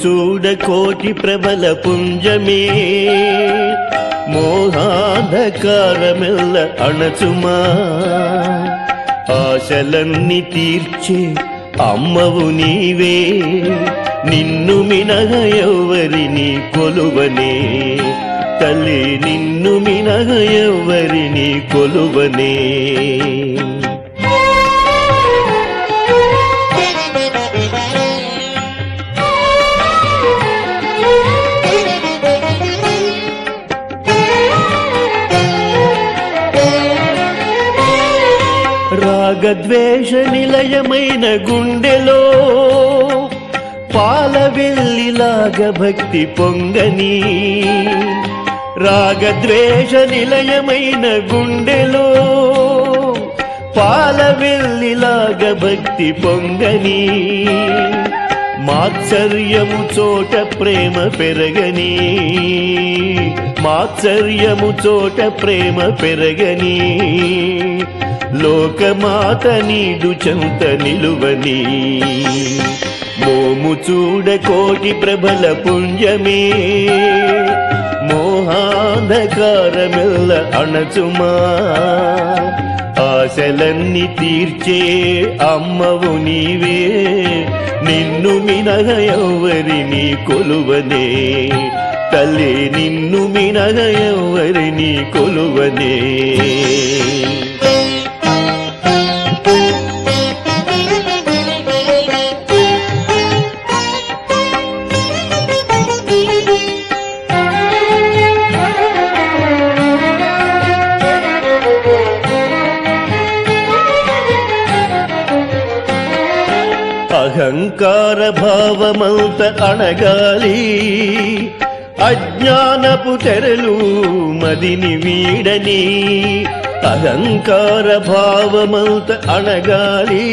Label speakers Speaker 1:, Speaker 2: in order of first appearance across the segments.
Speaker 1: చూడ కోటి ప్రబల పుంజమే మోహాంధకారమెల్ల అణచుమా ఆశలన్నీ తీర్చే అమ్మవు నీవే నిన్ను మినహ ఎవరిని కొలువనే తల్లి నిన్ను మినహ ఎవరిని కొలువనే రాగద్వేష నిలయమైన గుండెలో పాల వెల్లిలాగ భక్తి పొంగని రాగద్వేష నిలయమైన గుండెలో పాల వెల్లిలాగ భక్తి పొంగని మాత్సర్యము చోట ప్రేమ పెరగని మాత్సర్యము చోట ప్రేమ పెరగని లోకమాత నీడు చెంత నిలువని మోము చూడ కోటి ప్రబల పుంజమే మోహాంధకారమెల్ల అణచుమా ఆశలన్నీ తీర్చే అమ్మవు నీవే నిన్ను మినహ ఎవరిని కొలువనే తల్లి నిన్ను మినహ ఎవరిని కొలువనే అహంకార భావమంత అణగాలి అజ్ఞానపు తెరలు మదిని వీడని అహంకార భావమంత అణగాలి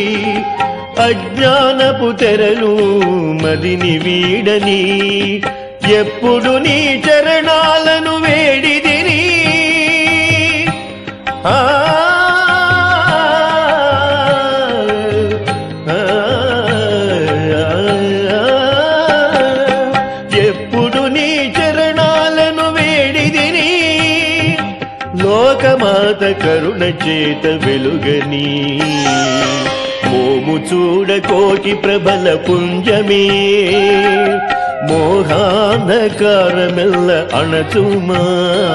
Speaker 1: అజ్ఞానపు తెరలు మదిని వీడని ఎప్పుడు నీ చరణాలను వేడిదిని ఆ ఎప్పుడు నీ చరణాలను వేడిదిని లోకమాత కరుణ చేత వెలుగని మోము చూడ కోటి ప్రబల పుంజమే మోహాంధకారమెల్ల అణచుమా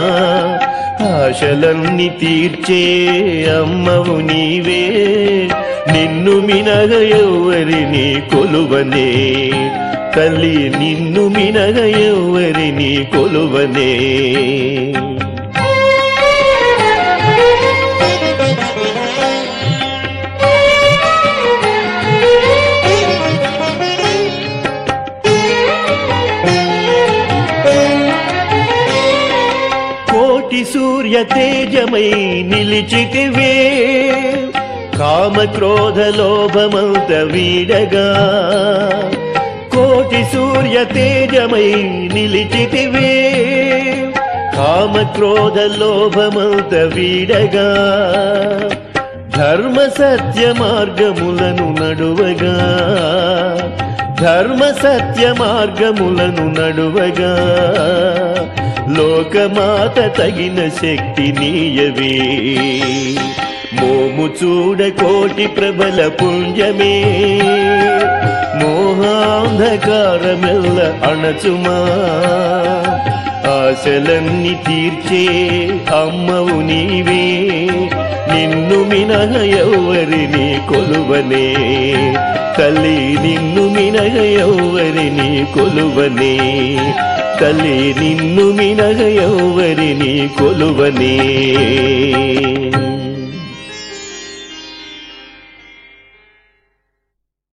Speaker 1: ఆశలన్నీ తీర్చే అమ్మవు నీవే నిన్ను మినగ ఎవరిని కొలువనే తల్లి నిన్ను మినగ ఎవరిని కొలువనే కోటి సూర్య తేజమై నిలిచితివే కామ క్రోధ లోభమంత వీడగా కోటి సూర్య తేజమై నిలిచితివే కామ క్రోధ లోభమంత వీడగా ధర్మ సత్య మార్గములను నడువగా ధర్మ సత్య మార్గములను నడువగా లోకమాత తగిన శక్తి నీయవే మోము చూడ కోటి ప్రబల పుంజమే మోహాంధకారమెల్ల అణచుమా ఆశలన్నీ తీర్చే అమ్మవు నీవే నిన్ను మినహ ఎవరిని కొలువనే తల్లి నిన్ను మినహ ఎవరిని కొలువనే తల్లి నిన్ను మినగ ఎవరిని కొలువనే